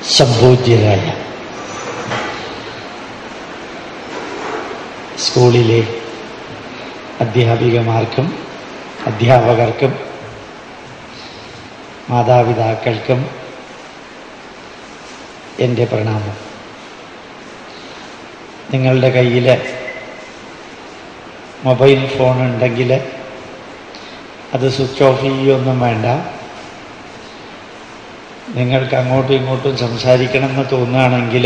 സംഭൂജ്യരായ സ്കൂളിലെ അധ്യാപികമാർക്കും അധ്യാപകർക്കും മാതാപിതാക്കൾക്കും എൻ്റെ പ്രണാമം നിങ്ങളുടെ കയ്യിൽ മൊബൈൽ ഫോൺ ഉണ്ടെങ്കിൽ അത് സ്വിച്ച് ഓഫ് ചെയ്യൊന്നും വേണ്ട നിങ്ങൾക്ക് അങ്ങോട്ടും ഇങ്ങോട്ടും സംസാരിക്കണമെന്ന് തോന്നുകയാണെങ്കിൽ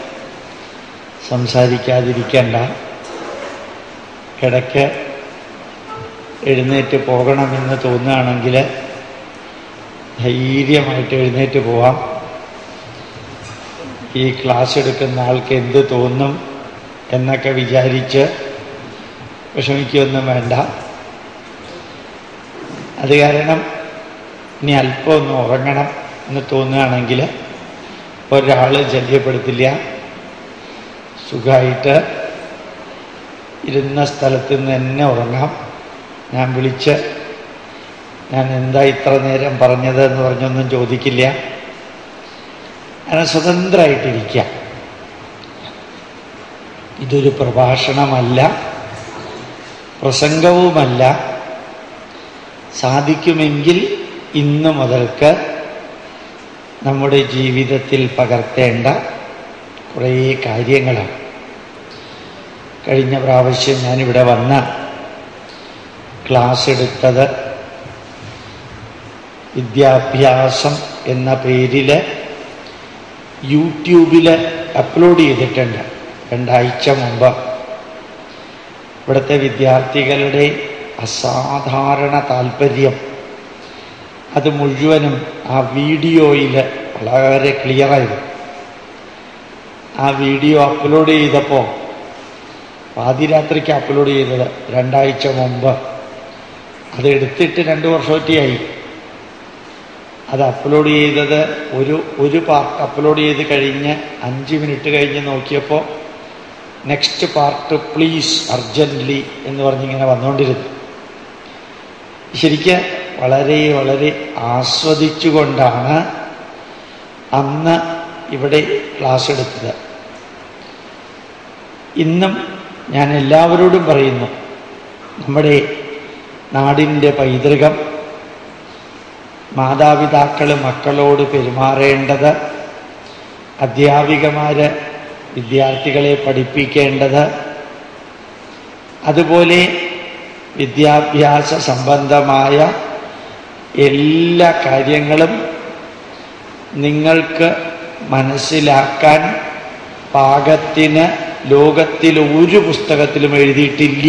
സംസാരിക്കാതിരിക്കണ്ട ഇടയ്ക്ക് എഴുന്നേറ്റ് പോകണമെന്ന് തോന്നുകയാണെങ്കിൽ ധൈര്യമായിട്ട് എഴുന്നേറ്റ് പോവാം ഈ ക്ലാസ് എടുക്കുന്ന ആൾക്ക് എന്ത് തോന്നും എന്നൊക്കെ വിചാരിച്ച് വിഷമിക്കുകയൊന്നും വേണ്ട അത് കാരണം ഇനി അല്പം ഒന്ന് ഉറങ്ങണം എന്ന് തോന്നുകയാണെങ്കിൽ ഒരാൾ ശല്യപ്പെടുത്തില്ല സുഖമായിട്ട് ഇരുന്ന സ്ഥലത്ത് നിന്ന് തന്നെ ഉറങ്ങാം ഞാൻ വിളിച്ച് ഞാൻ എന്താ ഇത്ര നേരം പറഞ്ഞത് എന്ന് പറഞ്ഞൊന്നും ചോദിക്കില്ല അങ്ങനെ സ്വതന്ത്രമായിട്ടിരിക്കുക ഇതൊരു പ്രഭാഷണമല്ല പ്രസംഗവുമല്ല സാധിക്കുമെങ്കിൽ ഇന്നു മുതൽക്ക് നമ്മുടെ ജീവിതത്തിൽ പകർത്തേണ്ട കുറേ കാര്യങ്ങളാണ് കഴിഞ്ഞ പ്രാവശ്യം ഞാനിവിടെ വന്ന ക്ലാസ് എടുത്തത് വിദ്യാഭ്യാസം എന്ന പേരിൽ യൂട്യൂബിൽ അപ്ലോഡ് ചെയ്തിട്ടുണ്ട് രണ്ടാഴ്ച മുമ്പ് ഇവിടുത്തെ വിദ്യാർത്ഥികളുടെ അസാധാരണ താല്പര്യം അത് മുഴുവനും ആ വീഡിയോയിൽ വളരെ ക്ലിയറായിരുന്നു ആ വീഡിയോ അപ്ലോഡ് ചെയ്തപ്പോൾ പാതിരാത്രിക്ക് അപ്ലോഡ് ചെയ്തത് രണ്ടാഴ്ച മുമ്പ് അത് എടുത്തിട്ട് രണ്ട് വർഷമൊറ്റയായി അത് അപ്ലോഡ് ചെയ്തത് ഒരു ഒരു പാർട്ട് അപ്ലോഡ് ചെയ്ത് കഴിഞ്ഞ് അഞ്ച് മിനിറ്റ് കഴിഞ്ഞ് നോക്കിയപ്പോൾ നെക്സ്റ്റ് പാർട്ട് പ്ലീസ് അർജൻ്റ്ലി എന്ന് പറഞ്ഞിങ്ങനെ വന്നുകൊണ്ടിരുന്നു ശരിക്ക് വളരെ വളരെ ആസ്വദിച്ചുകൊണ്ടാണ് അന്ന് ഇവിടെ ക്ലാസ് എടുത്തത് ഇന്നും ഞാൻ എല്ലാവരോടും പറയുന്നു നമ്മുടെ നാടിൻ്റെ പൈതൃകം മാതാപിതാക്കൾ മക്കളോട് പെരുമാറേണ്ടത് അധ്യാപികമാര് വിദ്യാർത്ഥികളെ പഠിപ്പിക്കേണ്ടത് അതുപോലെ വിദ്യാഭ്യാസ സംബന്ധമായ എല്ലാ കാര്യങ്ങളും നിങ്ങൾക്ക് മനസ്സിലാക്കാൻ പാകത്തിന് ലോകത്തിൽ ഒരു പുസ്തകത്തിലും എഴുതിയിട്ടില്ല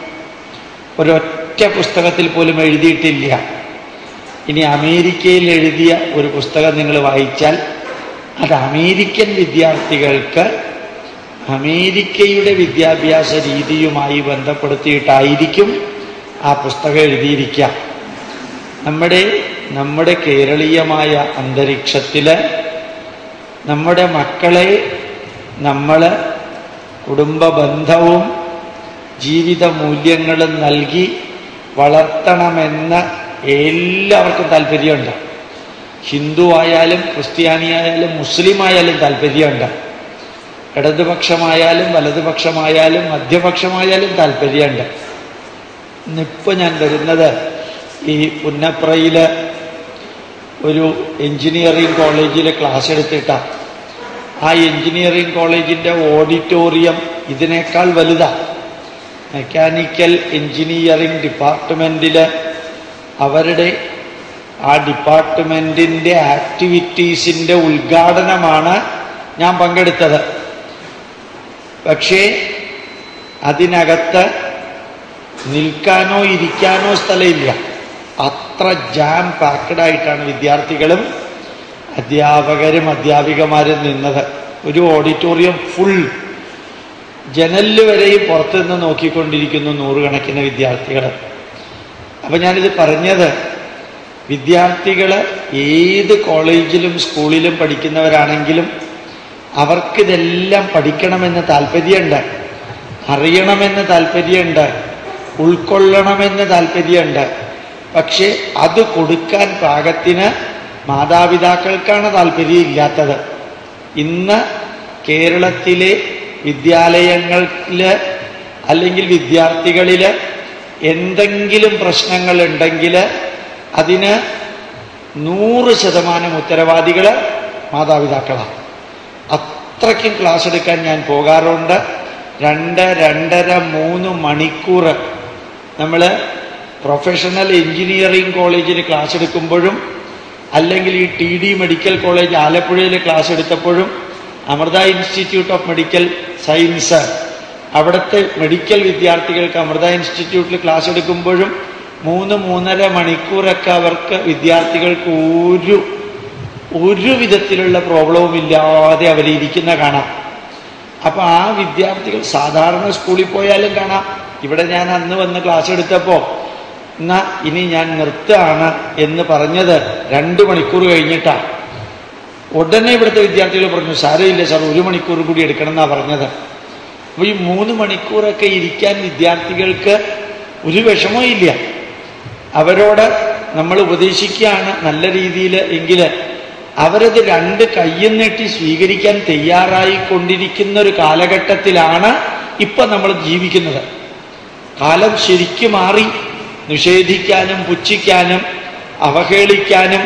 ഒരൊറ്റ പുസ്തകത്തിൽ പോലും എഴുതിയിട്ടില്ല ഇനി അമേരിക്കയിൽ എഴുതിയ ഒരു പുസ്തകം നിങ്ങൾ വായിച്ചാൽ അത് അമേരിക്കൻ വിദ്യാർത്ഥികൾക്ക് അമേരിക്കയുടെ വിദ്യാഭ്യാസ രീതിയുമായി ബന്ധപ്പെടുത്തിയിട്ടായിരിക്കും ആ പുസ്തകം എഴുതിയിരിക്കുക നമ്മുടെ നമ്മുടെ കേരളീയമായ അന്തരീക്ഷത്തിൽ നമ്മുടെ മക്കളെ നമ്മൾ കുടുംബ ബന്ധവും ജീവിത മൂല്യങ്ങളും നൽകി വളർത്തണമെന്ന് എല്ലാവർക്കും താല്പര്യമുണ്ട് ഹിന്ദു ആയാലും ക്രിസ്ത്യാനി ആയാലും മുസ്ലിം ആയാലും താല്പര്യമുണ്ട് ഇടതുപക്ഷമായാലും വലതുപക്ഷമായാലും മധ്യപക്ഷമായാലും താല്പര്യമുണ്ട് ഇന്നിപ്പോൾ ഞാൻ വരുന്നത് ഈ പുന്നപ്രയിൽ ഒരു എഞ്ചിനീയറിംഗ് കോളേജിൽ ക്ലാസ് എടുത്തിട്ടാണ് ആ എഞ്ചിനീയറിംഗ് കോളേജിൻ്റെ ഓഡിറ്റോറിയം ഇതിനേക്കാൾ വലുതാണ് മെക്കാനിക്കൽ എഞ്ചിനീയറിംഗ് ഡിപ്പാർട്ട്മെൻറ്റിൽ അവരുടെ ആ ഡിപ്പാർട്ട്മെൻറ്റിൻ്റെ ആക്ടിവിറ്റീസിൻ്റെ ഉദ്ഘാടനമാണ് ഞാൻ പങ്കെടുത്തത് പക്ഷേ അതിനകത്ത് നിൽക്കാനോ ഇരിക്കാനോ സ്ഥലമില്ല അത്ര ജാം പാക്കഡ് ആയിട്ടാണ് വിദ്യാർത്ഥികളും അധ്യാപകരും അധ്യാപികമാരും നിന്നത് ഒരു ഓഡിറ്റോറിയം ഫുൾ ജനലിൽ വരെയും പുറത്തുനിന്ന് നോക്കിക്കൊണ്ടിരിക്കുന്നു നൂറുകണക്കിന് വിദ്യാർത്ഥികൾ അപ്പം ഞാനിത് പറഞ്ഞത് വിദ്യാർത്ഥികൾ ഏത് കോളേജിലും സ്കൂളിലും പഠിക്കുന്നവരാണെങ്കിലും അവർക്കിതെല്ലാം പഠിക്കണമെന്ന് താല്പര്യമുണ്ട് അറിയണമെന്ന് താല്പര്യമുണ്ട് ഉൾക്കൊള്ളണമെന്ന് താല്പര്യമുണ്ട് പക്ഷേ അത് കൊടുക്കാൻ പാകത്തിന് മാതാപിതാക്കൾക്കാണ് താല്പര്യമില്ലാത്തത് ഇന്ന് കേരളത്തിലെ വിദ്യാലയങ്ങളില് അല്ലെങ്കിൽ വിദ്യാർത്ഥികളില് എന്തെങ്കിലും പ്രശ്നങ്ങൾ ഉണ്ടെങ്കിൽ അതിന് നൂറ് ശതമാനം ഉത്തരവാദികൾ മാതാപിതാക്കളാണ് അത്രയ്ക്കും ക്ലാസ് എടുക്കാൻ ഞാൻ പോകാറുണ്ട് രണ്ട് രണ്ടര മൂന്ന് മണിക്കൂർ നമ്മൾ പ്രൊഫഷണൽ എഞ്ചിനീയറിംഗ് കോളേജിൽ ക്ലാസ് എടുക്കുമ്പോഴും അല്ലെങ്കിൽ ഈ ടി ഡി മെഡിക്കൽ കോളേജ് ആലപ്പുഴയിൽ ക്ലാസ് എടുത്തപ്പോഴും Amrita institute of medical science അവിടുത്തെ മെഡിക്കൽ വിദ്യാർത്ഥികൾക്ക് അമൃത ഇൻസ്റ്റിറ്റ്യൂട്ടിൽ ക്ലാസ് എടുക്കുമ്പോഴും മൂന്ന് മൂന്നര മണിക്കൂറൊക്കെ അവർക്ക് വിദ്യാർത്ഥികൾക്ക് ഒരു ഒരു വിധത്തിലുള്ള പ്രോബ്ലവും ഇല്ലാതെ അവരിയ്ക്കുന്ന കാണാം അപ്പൊ ആ വിദ്യാർത്ഥികൾ സാധാരണ സ്കൂളിൽ പോയാലും കാണാം ഇവിടെ ഞാൻ അന്ന് വന്ന് ക്ലാസ് എടുത്തപ്പോ എന്നാ ഇനി ഞാൻ നിർത്തുകയാണ് എന്ന് പറഞ്ഞത് രണ്ടു മണിക്കൂർ കഴിഞ്ഞിട്ടാ ഉടനെ ഇവിടുത്തെ വിദ്യാർത്ഥികൾ പറഞ്ഞു സാരമില്ല സാർ ഒരു മണിക്കൂർ കൂടി എടുക്കണം എന്നാ പറഞ്ഞത് അപ്പൊ ഈ മൂന്ന് മണിക്കൂറൊക്കെ ഇരിക്കാൻ വിദ്യാർത്ഥികൾക്ക് ഒരു വിഷമവും ഇല്ല അവരോട് നമ്മൾ ഉപദേശിക്കുകയാണ് നല്ല രീതിയിൽ എങ്കിൽ അവരത് രണ്ട് കയ്യും നീട്ടി സ്വീകരിക്കാൻ തയ്യാറായി കൊണ്ടിരിക്കുന്ന ഒരു കാലഘട്ടത്തിലാണ് ഇപ്പൊ നമ്മൾ ജീവിക്കുന്നത് കാലം ശരിക്കും മാറി നിഷേധിക്കാനും പുച്ഛിക്കാനും അവഹേളിക്കാനും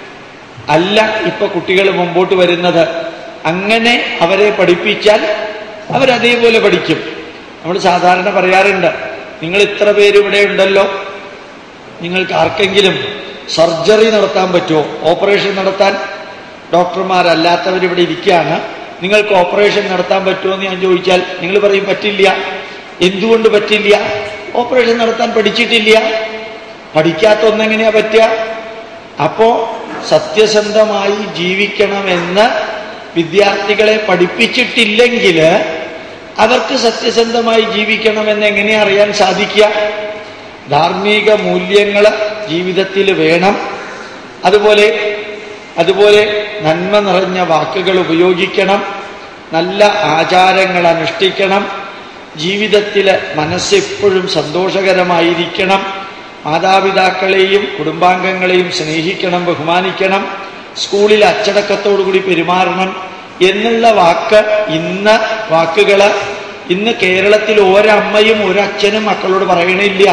അല്ല ഇപ്പൊ കുട്ടികൾ മുമ്പോട്ട് വരുന്നത് അങ്ങനെ അവരെ പഠിപ്പിച്ചാൽ അവരതേപോലെ പഠിക്കും നമ്മൾ സാധാരണ പറയാറുണ്ട് നിങ്ങൾ ഇത്ര പേര് ഇവിടെ ഉണ്ടല്ലോ നിങ്ങൾക്ക് ആർക്കെങ്കിലും സർജറി നടത്താൻ പറ്റുമോ ഓപ്പറേഷൻ നടത്താൻ ഡോക്ടർമാരല്ലാത്തവർ ഇവിടെ ഇരിക്കുകയാണ് നിങ്ങൾക്ക് ഓപ്പറേഷൻ നടത്താൻ പറ്റുമോ എന്ന് ഞാൻ ചോദിച്ചാൽ നിങ്ങൾ പറയും പറ്റില്ല എന്തുകൊണ്ട് പറ്റില്ല ഓപ്പറേഷൻ നടത്താൻ പഠിച്ചിട്ടില്ല പഠിക്കാത്ത ഒന്നെങ്ങനെയാ പറ്റുക അപ്പോ സത്യസന്ധമായി ജീവിക്കണമെന്ന് വിദ്യാർത്ഥികളെ പഠിപ്പിച്ചിട്ടില്ലെങ്കിൽ അവർക്ക് സത്യസന്ധമായി ജീവിക്കണമെന്ന് എങ്ങനെ അറിയാൻ സാധിക്കുക ധാർമ്മിക മൂല്യങ്ങൾ ജീവിതത്തിൽ വേണം അതുപോലെ അതുപോലെ നന്മ നിറഞ്ഞ വാക്കുകൾ ഉപയോഗിക്കണം നല്ല ആചാരങ്ങൾ അനുഷ്ഠിക്കണം ജീവിതത്തിൽ മനസ്സെപ്പോഴും സന്തോഷകരമായിരിക്കണം മാതാപിതാക്കളെയും കുടുംബാംഗങ്ങളെയും സ്നേഹിക്കണം ബഹുമാനിക്കണം സ്കൂളിൽ അച്ചടക്കത്തോടുകൂടി പെരുമാറണം എന്നുള്ള വാക്ക് ഇന്ന് വാക്കുകള് ഇന്ന് കേരളത്തിൽ ഒരമ്മയും ഒരച്ഛനും മക്കളോട് പറയണില്ല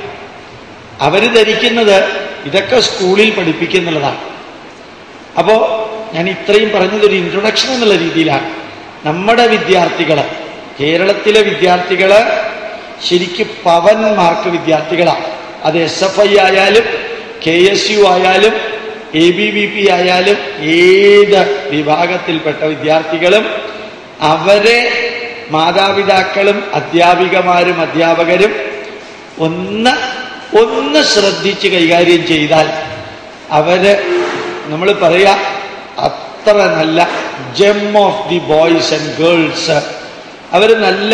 അവര് ധരിക്കുന്നത് ഇതൊക്കെ സ്കൂളിൽ പഠിപ്പിക്കുന്നുള്ളതാണ് അപ്പോ ഞാൻ ഇത്രയും പറഞ്ഞത് ഒരു ഇൻട്രൊഡക്ഷൻ എന്നുള്ള രീതിയിലാണ് നമ്മുടെ വിദ്യാർത്ഥികള് കേരളത്തിലെ വിദ്യാർത്ഥികള് ശരിക്ക് പവൻ മാർക്ക് വിദ്യാർത്ഥികളാണ് അത് എസ് എഫ് ഐ ആയാലും കെ എസ് യു ആയാലും എ ബി വി പി ആയാലും ഏത് വിഭാഗത്തിൽപ്പെട്ട വിദ്യാർത്ഥികളും അവരെ മാതാപിതാക്കളും അധ്യാപികമാരും അധ്യാപകരും ഒന്ന് ഒന്ന് ശ്രദ്ധിച്ച് കൈകാര്യം ചെയ്താൽ അവര് നമ്മൾ പറയാ അത്ര നല്ല gem of the boys and girls അവർ നല്ല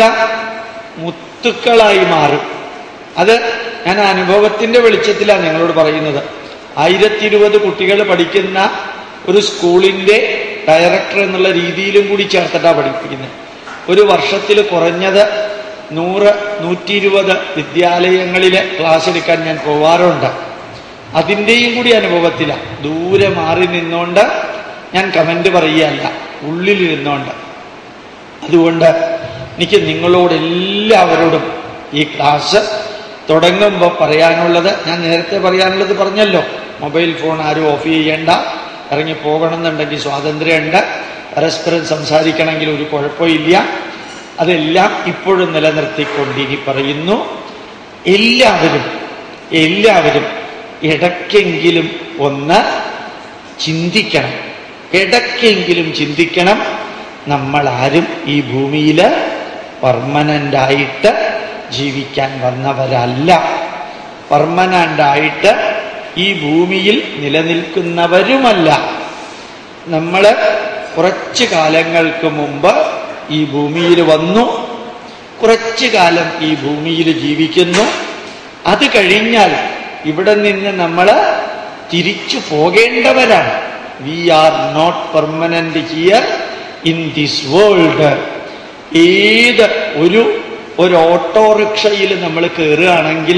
മുത്തുക്കളായി മാറും അത് ഞാൻ അനുഭവത്തിന്റെ വെളിച്ചത്തിലാണ് നിങ്ങളോട് പറയുന്നത് ആയിരത്തി ഇരുപത് കുട്ടികൾ പഠിക്കുന്ന ഒരു സ്കൂളിന്റെ ഡയറക്ടർ എന്നുള്ള രീതിയിലും കൂടി ചേർത്തിട്ടാണ് പഠിപ്പിക്കുന്നത് ഒരു വർഷത്തിൽ കുറഞ്ഞത് നൂറ് നൂറ്റി ഇരുപത് വിദ്യാലയങ്ങളിൽ ക്ലാസ് എടുക്കാൻ ഞാൻ പോവാറുണ്ട് അതിൻ്റെയും കൂടി അനുഭവത്തിലാണ് ദൂരെ മാറി നിന്നുകൊണ്ട് ഞാൻ കമന്റ് പറയുകയല്ല ഉള്ളിലിരുന്നുകൊണ്ട് അതുകൊണ്ട് എനിക്ക് നിങ്ങളോട് എല്ലാവരോടും ഈ ക്ലാസ് തുടങ്ങുമ്പോൾ പറയാനുള്ളത് ഞാൻ നേരത്തെ പറയാനുള്ളത് പറഞ്ഞല്ലോ മൊബൈൽ ഫോൺ ആരും ഓഫ് ചെയ്യേണ്ട ഇറങ്ങി പോകണമെന്നുണ്ടെങ്കിൽ സ്വാതന്ത്ര്യമുണ്ട് പരസ്പരം സംസാരിക്കണമെങ്കിൽ ഒരു കുഴപ്പമില്ല അതെല്ലാം ഇപ്പോഴും നിലനിർത്തിക്കൊണ്ടിരി പറയുന്നു എല്ലാവരും എല്ലാവരും ഇടയ്ക്കെങ്കിലും ഒന്ന് ചിന്തിക്കണം ഇടയ്ക്കെങ്കിലും ചിന്തിക്കണം നമ്മൾ ആരും ഈ ഭൂമിയിൽ പെർമനൻ്റായിട്ട് ജീവിക്കാൻ വന്നവരല്ല പെർമനൻ്റായിട്ട് ഈ ഭൂമിയിൽ നിലനിൽക്കുന്നവരുമല്ല നമ്മൾ കുറച്ച് കാലങ്ങൾക്ക് മുമ്പ് ഈ ഭൂമിയിൽ വന്നു കുറച്ചു കാലം ഈ ഭൂമിയിൽ ജീവിക്കുന്നു അത് കഴിഞ്ഞാൽ ഇവിടെ നിന്ന് നമ്മൾ തിരിച്ചു പോകേണ്ടവരാണ് we are not permanent here in this world ഏത് ഒരു ഒരു ഓട്ടോറിക്ഷയിൽ നമ്മൾ കയറുകയാണെങ്കിൽ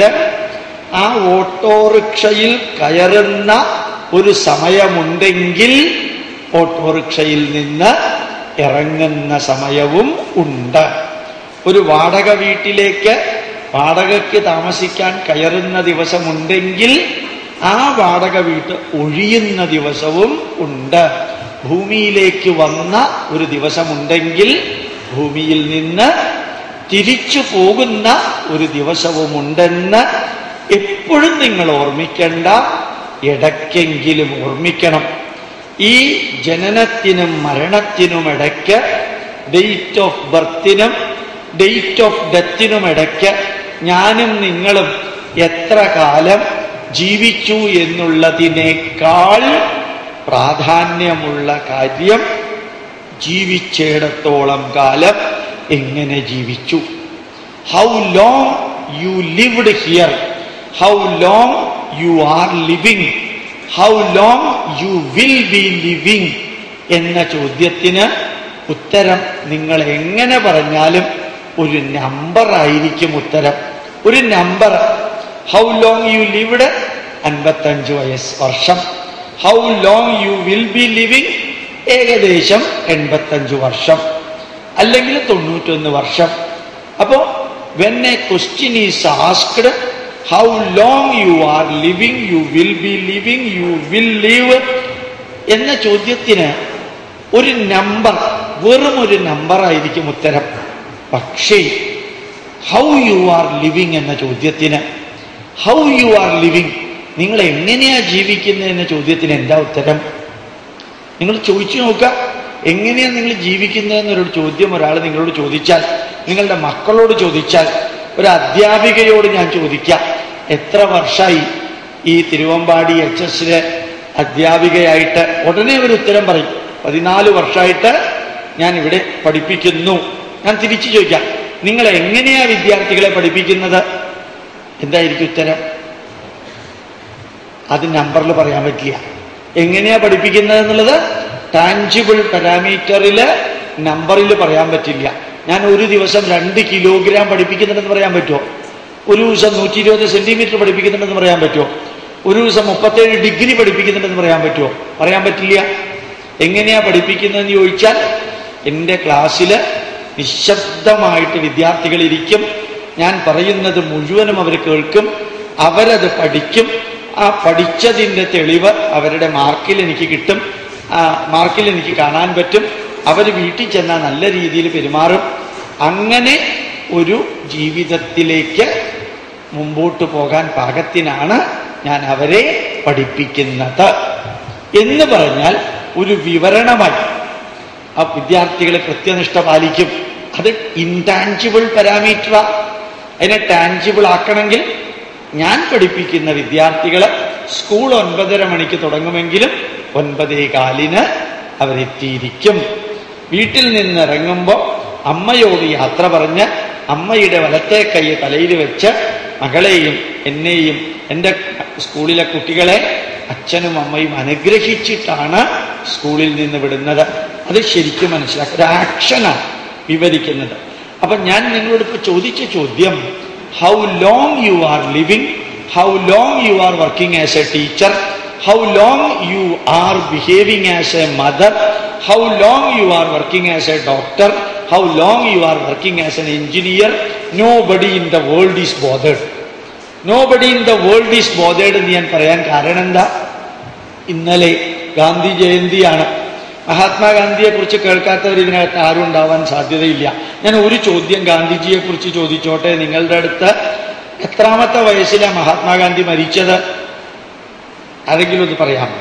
ആ ഓട്ടോറിക്ഷയിൽ കയറുന്ന ഒരു സമയമുണ്ടെങ്കിൽ ഓട്ടോറിക്ഷയിൽ നിന്ന് ഇറങ്ങുന്ന സമയവും ഉണ്ട് ഒരു വാടക വീട്ടിലേക്ക് വാടകയ്ക്ക് താമസിക്കാൻ കയറുന്ന ദിവസമുണ്ടെങ്കിൽ ആ വാടക വീട്ട് ഒഴിയുന്ന ദിവസവും ഉണ്ട് ഭൂമിയിലേക്ക് വന്ന ഒരു ദിവസമുണ്ടെങ്കിൽ ഭൂമിയിൽ നിന്ന് തിരിച്ചു പോകുന്ന ഒരു ദിവസവുമുണ്ടെന്ന് എപ്പോഴും നിങ്ങൾ ഓർമ്മിക്കേണ്ട ഇടയ്ക്കെങ്കിലും ഓർമ്മിക്കണം ഈ ജനനത്തിനും മരണത്തിനും ഇടയ്ക്ക് ഡേറ്റ് ഓഫ് ബർത്തിനും ഡേറ്റ് ഓഫ് ഡെത്തിനും ഇടയ്ക്ക് ഞാനും നിങ്ങളും എത്ര കാലം ജീവിച്ചു എന്നുള്ളതിനേക്കാൾ പ്രാധാന്യമുള്ള കാര്യം ജീവിച്ചിടത്തോളം കാലം എങ്ങനെ ജീവിച്ചു how long you lived here how long you are living how long you will be living എന്ന ചോദ്യത്തിന് ഉത്തരം നിങ്ങൾ എങ്ങനെ പറഞ്ഞാലും ഒരു നമ്പർ ആയിരിക്കും ഉത്തരം ഒരു number how long you lived അൻപത്തഞ്ച് വയസ്സ് വർഷം how long you will be living ഏകദേശം എൺപത്തഞ്ച് വർഷം അല്ലെങ്കിൽ തൊണ്ണൂറ്റൊന്ന് വർഷം അപ്പോ when a question is asked how long you are living you will be living you will leave എന്ന ചോദ്യത്തിന് ഒരു നമ്പർ വെറും ഒരു നമ്പർ ആയിരിക്കും ഉത്തരം പക്ഷേ ഹൗ യു ആർ ലിവിങ് എന്ന ചോദ്യത്തിന് ഹൗ യു ആർ ലിവിങ് നിങ്ങൾ എങ്ങനെയാ ജീവിക്കുന്നത് എന്ന ചോദ്യത്തിന് എന്താ ഉത്തരം നിങ്ങൾ ചോദിച്ചു നോക്കുക എങ്ങനെയാ നിങ്ങൾ ജീവിക്കുന്നത് എന്നൊരു ചോദ്യം ഒരാൾ നിങ്ങളോട് ചോദിച്ചാൽ നിങ്ങളുടെ മക്കളോട് ചോദിച്ചാൽ ഒരു അധ്യാപികയോട് ഞാൻ ചോദിക്കാം എത്ര വർഷമായി ഈ തിരുവമ്പാടി എച്ച് എസിലെ അധ്യാപികയായിട്ട് ഉടനെ ഒരു ഉത്തരം പറയും പതിനാല് വർഷമായിട്ട് ഞാൻ ഇവിടെ പഠിപ്പിക്കുന്നു ഞാൻ തിരിച്ചു ചോദിക്കാം നിങ്ങൾ എങ്ങനെയാ വിദ്യാർത്ഥികളെ പഠിപ്പിക്കുന്നത് എന്തായിരിക്കും ഉത്തരം അത് നമ്പറിൽ പറയാൻ പറ്റില്ല എങ്ങനെയാ പഠിപ്പിക്കുന്നത് എന്നുള്ളത് ടാഞ്ചിബിൾ പാരാമീറ്ററില് നമ്പറിൽ പറയാൻ പറ്റില്ല ഞാൻ ഒരു ദിവസം രണ്ട് കിലോഗ്രാം പഠിപ്പിക്കുന്നുണ്ടെന്ന് പറയാൻ പറ്റുമോ ഒരു ദിവസം നൂറ്റി ഇരുപത് സെന്റിമീറ്റർ പഠിപ്പിക്കുന്നുണ്ടെന്ന് പറയാൻ പറ്റുമോ ഒരു ദിവസം മുപ്പത്തേഴ് ഡിഗ്രി പഠിപ്പിക്കുന്നുണ്ടെന്ന് പറയാൻ പറ്റുമോ പറയാൻ പറ്റില്ല എങ്ങനെയാ പഠിപ്പിക്കുന്നതെന്ന് ചോദിച്ചാൽ എൻ്റെ ക്ലാസ്സിൽ നിശബ്ദമായിട്ട് വിദ്യാർത്ഥികൾ ഇരിക്കും ഞാൻ പറയുന്നത് മുഴുവനും അവർ കേൾക്കും അവരത് പഠിക്കും ആ പഠിച്ചതിൻ്റെ തെളിവ് അവരുടെ മാർക്കിൽ എനിക്ക് കിട്ടും ആ മാർക്കിൽ എനിക്ക് കാണാൻ പറ്റും അവർ വീട്ടിൽ ചെന്നാൽ നല്ല രീതിയിൽ പെരുമാറും അങ്ങനെ ഒരു ജീവിതത്തിലേക്ക് മുമ്പോട്ട് പോകാൻ പാകത്തിനാണ് ഞാൻ അവരെ പഠിപ്പിക്കുന്നത് എന്ന് പറഞ്ഞാൽ ഒരു വിവരണമായി ആ വിദ്യാർത്ഥികളെ കൃത്യനിഷ്ഠ പാലിക്കും അത് ഇൻടാഞ്ചിബിൾ പാരാമീറ്റർ അതിനെ ടാഞ്ചിബിൾ ആക്കണമെങ്കിൽ ഞാൻ പഠിപ്പിക്കുന്ന വിദ്യാർത്ഥികള് സ്കൂൾ ഒൻപതര മണിക്ക് തുടങ്ങുമെങ്കിലും ഒൻപതേ കാലിന് അവരെത്തിയിരിക്കും വീട്ടിൽ നിന്ന് ഇറങ്ങുമ്പോൾ അമ്മയോട് യാത്ര പറഞ്ഞ് അമ്മയുടെ വലത്തെ കൈ തലയിൽ വെച്ച് മകളെയും എന്നെയും എൻ്റെ സ്കൂളിലെ കുട്ടികളെ അച്ഛനും അമ്മയും അനുഗ്രഹിച്ചിട്ടാണ് സ്കൂളിൽ നിന്ന് വിടുന്നത് അത് ശരിക്കും മനസ്സിലാക്കുക ഒരു ആക്ഷനാണ് വിവരിക്കുന്നത് അപ്പൊ ഞാൻ നിങ്ങളോട് ഇപ്പൊ ചോദിച്ച ചോദ്യം how long you are living how long you are working as a teacher how long you are behaving as a mother how long you are working as a doctor how long you are working as an engineer nobody in the world is bothered nobody in the world is bothered എന്ന് ഞാൻ പറയാൻ കാരണം എന്താ ഇന്നലെ ഗാന്ധി ജയന്തിയാണ് മഹാത്മാഗാന്ധിയെ കുറിച്ച് കേൾക്കാത്തവർ ഇതിനകത്ത് ആരും ഉണ്ടാവാൻ സാധ്യതയില്ല ഞാൻ ഒരു ചോദ്യം ഗാന്ധിജിയെ കുറിച്ച് ചോദിച്ചോട്ടെ നിങ്ങളുടെ അടുത്ത് എത്രാമത്തെ വയസ്സിലാണ് മഹാത്മാഗാന്ധി മരിച്ചത് ആരെങ്കിലും ഒന്ന് പറയാമോ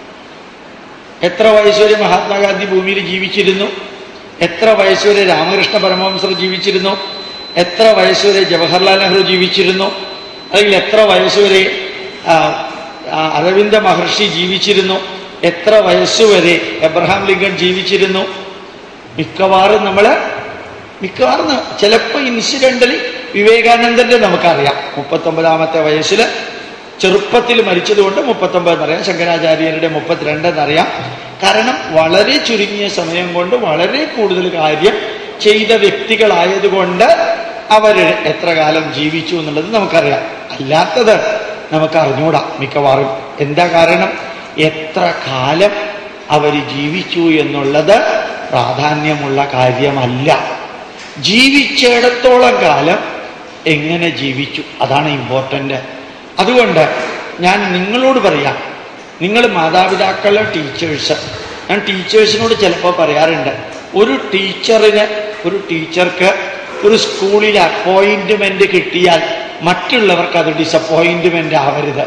എത്ര വയസ്സുവരെ മഹാത്മാഗാന്ധി ഭൂമിയിൽ ജീവിച്ചിരുന്നു എത്ര വയസ്സുവരെ രാമകൃഷ്ണ പരമഹംസർ ജീവിച്ചിരുന്നു എത്ര വയസ്സുവരെ ജവഹർലാൽ നെഹ്റു ജീവിച്ചിരുന്നു അല്ലെങ്കിൽ എത്ര വയസ്സുവരെ ആ, ആ, അരവിന്ദ മഹർഷി ജീവിച്ചിരുന്നു എത്ര വയസ്സുവരെ എബ്രഹാം ലിങ്കൺ ജീവിച്ചിരുന്നു മിക്കവാറും നമ്മള് മിക്കവാറും ചിലപ്പോൾ ഇൻസിഡന്റലി വിവേകാനന്ദന്റെ നമുക്കറിയാം മുപ്പത്തൊമ്പതാമത്തെ വയസ്സിൽ ചെറുപ്പത്തിൽ മരിച്ചതുകൊണ്ട് മുപ്പത്തൊമ്പത് എന്നറിയാം ശങ്കരാചാര്യരുടെ മുപ്പത്തിരണ്ട് എന്നറിയാം കാരണം വളരെ ചുരുങ്ങിയ സമയം കൊണ്ട് വളരെ കൂടുതൽ കാര്യം ചെയ്ത വ്യക്തികളായതുകൊണ്ട് അവർ എത്ര കാലം ജീവിച്ചു എന്നുള്ളത് നമുക്കറിയാം അല്ലാത്തത് നമുക്ക് അറിഞ്ഞൂടാ മിക്കവാറും എന്താ കാരണം എത്ര കാലം അവർ ജീവിച്ചു എന്നുള്ളത് പ്രാധാന്യമുള്ള കാര്യമല്ല ജീവിച്ചിടത്തോളം കാലം എങ്ങനെ ജീവിച്ചു അതാണ് ഇമ്പോർട്ടൻ്റ് അതുകൊണ്ട് ഞാൻ നിങ്ങളോട് പറയാം നിങ്ങൾ മാതാപിതാക്കളെ ടീച്ചേഴ്സ് ഞാൻ ടീച്ചേഴ്സിനോട് ചിലപ്പോൾ പറയാറുണ്ട് ഒരു ടീച്ചറിന് ഒരു ടീച്ചർക്ക് ഒരു സ്കൂളിൽ അപ്പോയിന്റ്മെന്റ് കിട്ടിയാൽ മറ്റുള്ളവർക്ക് അത് ഡിസപ്പോയിന്റ്മെന്റ് ആവരുത്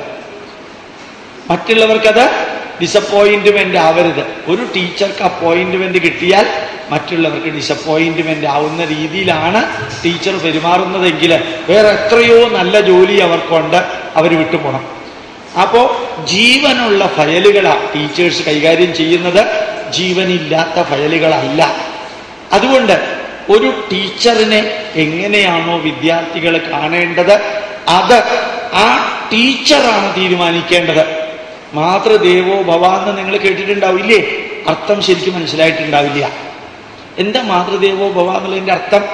മറ്റുള്ളവർക്കത് ഡിസപ്പോയിന്റ്മെന്റ് ആവരുത് ഒരു ടീച്ചർക്ക് അപ്പോയിന്റ്മെന്റ് കിട്ടിയാൽ മറ്റുള്ളവർക്ക് ഡിസപ്പോയിന്റ്മെന്റ് ആവുന്ന രീതിയിലാണ് ടീച്ചർ പെരുമാറുന്നതെങ്കിൽ വേറെ എത്രയോ നല്ല ജോലി അവർക്കുണ്ട് അവർ വിട്ടുപോകണം അപ്പോൾ ജീവനുള്ള ഫയലുകളാണ് ടീച്ചേഴ്സ് കൈകാര്യം ചെയ്യുന്നത് ജീവനില്ലാത്ത ഫയലുകളല്ല അതുകൊണ്ട് ഒരു ടീച്ചറിനെ എങ്ങനെയാണോ വിദ്യാർത്ഥികൾ കാണേണ്ടത് അത് ആ ടീച്ചറാണ് തീരുമാനിക്കേണ്ടത് മാതൃദേവോ ഭവ എന്ന് നിങ്ങൾ കേട്ടിട്ടുണ്ടാവില്ലേ അർത്ഥം ശരിക്കും മനസ്സിലായിട്ടുണ്ടാവില്ല എന്താ മാതൃദേവോ ഭവ എന്നുള്ളതിന്റെ അർത്ഥം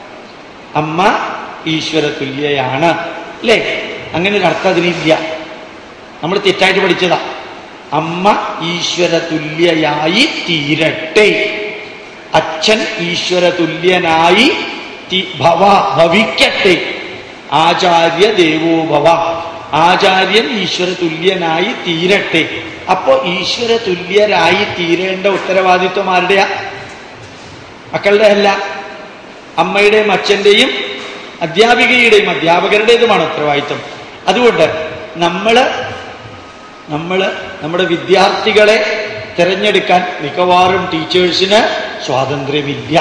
അമ്മ ഈശ്വര തുല്യയാണ് അല്ലേ അങ്ങനെ ഒരു അർത്ഥം അതിനില്ല നമ്മൾ തെറ്റായിട്ട് പഠിച്ചതാ അമ്മ ഈശ്വര തുല്യയായി തീരട്ടെ അച്ഛൻ ഈശ്വര തുല്യനായി തി- ഭവ ഭവിക്കട്ടെ ആചാര്യ ദേവോ ഭവ ആചാര്യൻ ഈശ്വര തുല്യനായി തീരട്ടെ അപ്പോ ഈശ്വര തുല്യരായി തീരേണ്ട ഉത്തരവാദിത്വം ആരുടെയാ മക്കളുടെ അല്ല അമ്മയുടെയും അച്ഛന്റെയും അധ്യാപികയുടെയും അധ്യാപകരുടേതുമാണ് ഉത്തരവാദിത്വം അതുകൊണ്ട് നമ്മള് നമ്മള് നമ്മുടെ വിദ്യാർത്ഥികളെ തിരഞ്ഞെടുക്കാൻ മിക്കവാറും ടീച്ചേഴ്സിന് സ്വാതന്ത്ര്യമില്ല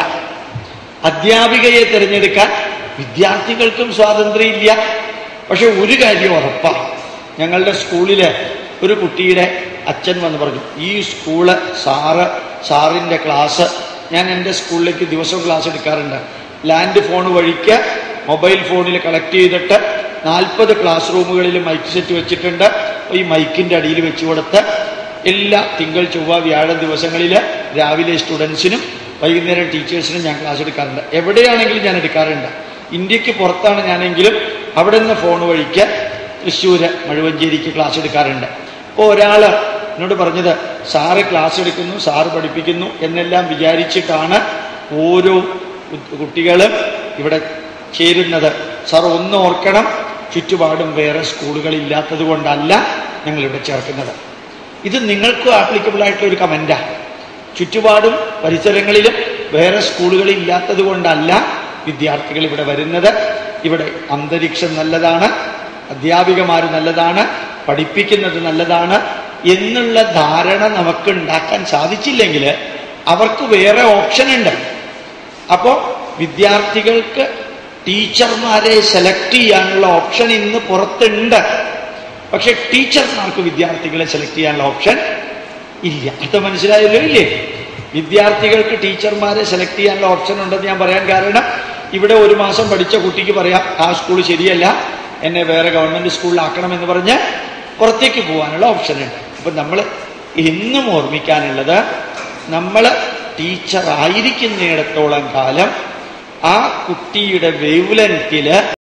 അധ്യാപികയെ തിരഞ്ഞെടുക്കാൻ വിദ്യാർത്ഥികൾക്കും സ്വാതന്ത്ര്യമില്ല പക്ഷെ ഒരു കാര്യം ഉറപ്പാണ് ഞങ്ങളുടെ സ്കൂളില് ഒരു കുട്ടിയുടെ അച്ഛൻ വന്ന് പറഞ്ഞു ഈ സ്കൂള് സാറ് സാറിൻ്റെ ക്ലാസ് ഞാൻ എൻ്റെ സ്കൂളിലേക്ക് ദിവസവും ക്ലാസ് എടുക്കാറുണ്ട് ലാൻഡ് ഫോൺ വഴിക്ക് മൊബൈൽ ഫോണിൽ കളക്ട് ചെയ്തിട്ട് നാൽപ്പത് ക്ലാസ് റൂമുകളിൽ മൈക്ക് സെറ്റ് വെച്ചിട്ടുണ്ട് ഈ മൈക്കിൻ്റെ അടിയിൽ വെച്ച് കൊടുത്ത് എല്ലാ തിങ്കൾ ചൊവ്വ വ്യാഴം ദിവസങ്ങളിൽ രാവിലെ സ്റ്റുഡൻസിനും വൈകുന്നേരം ടീച്ചേഴ്സിനും ഞാൻ ക്ലാസ് എടുക്കാറുണ്ട് എവിടെയാണെങ്കിലും ഞാൻ എടുക്കാറുണ്ട് ഇന്ത്യക്ക് പുറത്താണ് ഞാനെങ്കിലും അവിടെ നിന്ന് ഫോൺ വഴിക്ക് തൃശ്ശൂര് മഴുവഞ്ചേരിക്ക് ക്ലാസ് എടുക്കാറുണ്ട് അപ്പോൾ ഒരാൾ എന്നോട് പറഞ്ഞത് സാറ് ക്ലാസ് എടുക്കുന്നു സാറ് പഠിപ്പിക്കുന്നു എന്നെല്ലാം വിചാരിച്ചിട്ടാണ് ഓരോ കുട്ടികളും ഇവിടെ ചേരുന്നത് സാർ ഒന്ന് ഓർക്കണം ചുറ്റുപാടും വേറെ സ്കൂളുകളില്ലാത്തത് കൊണ്ടല്ല ഞങ്ങളിവിടെ ചേർക്കുന്നത് ഇത് നിങ്ങൾക്കും ആപ്ലിക്കബിൾ ആയിട്ടുള്ള ഒരു കമന്റാണ് ചുറ്റുപാടും പരിസരങ്ങളിലും വേറെ സ്കൂളുകളിൽ ഇല്ലാത്തത് കൊണ്ടല്ല വിദ്യാർത്ഥികൾ ഇവിടെ വരുന്നത് ഇവിടെ അന്തരീക്ഷം നല്ലതാണ് അധ്യാപികമാർ നല്ലതാണ് പഠിപ്പിക്കുന്നത് നല്ലതാണ് എന്നുള്ള ധാരണ നമുക്ക് ഉണ്ടാക്കാൻ സാധിച്ചില്ലെങ്കിൽ അവർക്ക് വേറെ ഓപ്ഷൻ ഉണ്ട് അപ്പോൾ വിദ്യാർത്ഥികൾക്ക് ടീച്ചർമാരെ സെലക്ട് ചെയ്യാനുള്ള ഓപ്ഷൻ ഇന്ന് പുറത്തുണ്ട് പക്ഷെ ടീച്ചർമാർക്ക് വിദ്യാർത്ഥികളെ സെലക്ട് ചെയ്യാനുള്ള ഓപ്ഷൻ ഇല്ല അത് മനസ്സിലായല്ലോ ഇല്ലേ വിദ്യാർത്ഥികൾക്ക് ടീച്ചർമാരെ സെലക്ട് ചെയ്യാനുള്ള ഓപ്ഷൻ ഉണ്ടെന്ന് ഞാൻ പറയാൻ കാരണം ഇവിടെ ഒരു മാസം പഠിച്ച കുട്ടിക്ക് പറയാം ആ സ്കൂൾ ശരിയല്ല എന്നെ വേറെ ഗവൺമെന്റ് സ്കൂളിലാക്കണമെന്ന് പറഞ്ഞ് പുറത്തേക്ക് പോകാനുള്ള ഓപ്ഷൻ ഉണ്ട് അപ്പൊ നമ്മൾ എന്നും ഓർമ്മിക്കാനുള്ളത് നമ്മൾ ടീച്ചർ ആയിരിക്കുന്നിടത്തോളം കാലം ആ കുട്ടിയുടെ വേവ് ലെങ്തില്